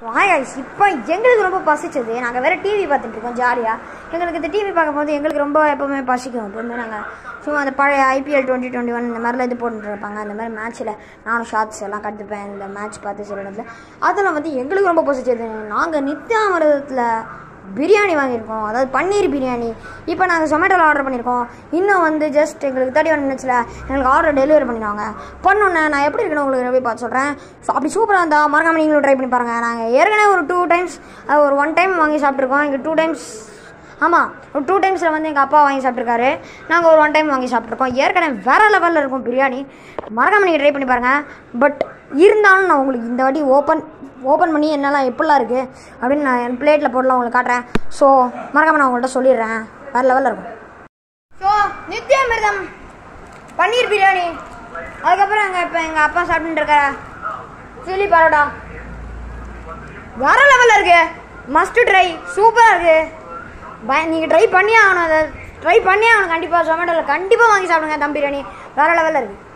வாயாயிஸ் இப்போ எங்களுக்கு ரொம்ப பசிச்சது நாங்கள் வேற டிவி பார்த்துட்டு இருக்கோம் ஜாலியாக எங்களுக்கு இந்த டிவி பார்க்கும்போது எங்களுக்கு ரொம்ப எப்போவுமே பசிக்கும் எப்போவுமே நாங்கள் சும்மா அந்த பழைய ஐபிஎல் டுவெண்ட்டி டுவெண்ட்டி ஒன் இந்த மாதிரிலாம் இது போட்டுட்டு இருப்பாங்க அந்த மாதிரி மேட்ச்சில் நானும் ஷார்ட்ஸ் எல்லாம் கற்றுப்பேன் இந்த மேட்ச் பார்த்து சில இடத்துல அதில் வந்து எங்களுக்கு ரொம்ப பசிச்சது நாங்கள் நித்யாமிரதத்தில் பிரியாணி வாங்கியிருக்கோம் அதாவது பன்னீர் பிரியாணி இப்போ நாங்கள் ஜொமேட்டோவில் ஆர்டர் பண்ணியிருக்கோம் இன்னும் வந்து ஜஸ்ட் எங்களுக்கு தேர்ட்டி ஒன் மினிட்ஸில் எங்களுக்கு ஆர்டர் டெலிவரி பண்ணிடுவாங்க பண்ணோன்னே நான் எப்படி இருக்குன்னு உங்களுக்கு ரிவ்யூ பார்த்து சொல்கிறேன் ஸோ அப்படி சூப்பராக இருந்தால் மறக்காம நீங்களும் ட்ரை பண்ணி பாருங்கள் நாங்கள் ஏற்கனவே ஒரு டூ டைம்ஸ் ஒரு ஒன் டைம் வாங்கி சாப்பிட்ருக்கோம் எங்கள் டூ டைம்ஸ் ஆமாம் ஒரு டூ டைம்ஸில் வந்து எங்கள் அப்பா வாங்கி சாப்பிட்ருக்காரு நாங்கள் ஒரு ஒன் டைம் வாங்கி சாப்பிட்ருக்கோம் ஏற்கனவே வேறு லெவலில் இருக்கும் பிரியாணி மறக்காம நீங்கள் ட்ரை பண்ணி பாருங்கள் பட் இருந்தாலும் நான் உங்களுக்கு இந்த வாட்டி ஓப்பன் ஓப்பன் பண்ணி என்னெல்லாம் எப்படிலாம் இருக்குது அப்படின்னு நான் என் பிளேட்டில் போடலாம் உங்களுக்கு காட்டுறேன் ஸோ மறக்காம நான் உங்கள்கிட்ட சொல்லிடுறேன் வேறு லெவலில் இருக்கும் ஸோ நித்யாமிர்தம் பன்னீர் பிரியாணி அதுக்கப்புறம் எங்கள் இப்போ எங்கள் அப்பா சாப்பிட்டுட்டு இருக்கார சில்லி பரோட்டா வேற லெவலில் இருக்கு மஸ்ட் ட்ரை சூப்பராக இருக்கு பய நீங்கள் ட்ரை பண்ணியே ஆகணும் அதை ட்ரை பண்ணியே ஆகணும் கண்டிப்பாக ஜொமேட்டோவில் கண்டிப்பாக வாங்கி சாப்பிடுங்க தம் பிரியாணி வேற லெவலில் இருக்குது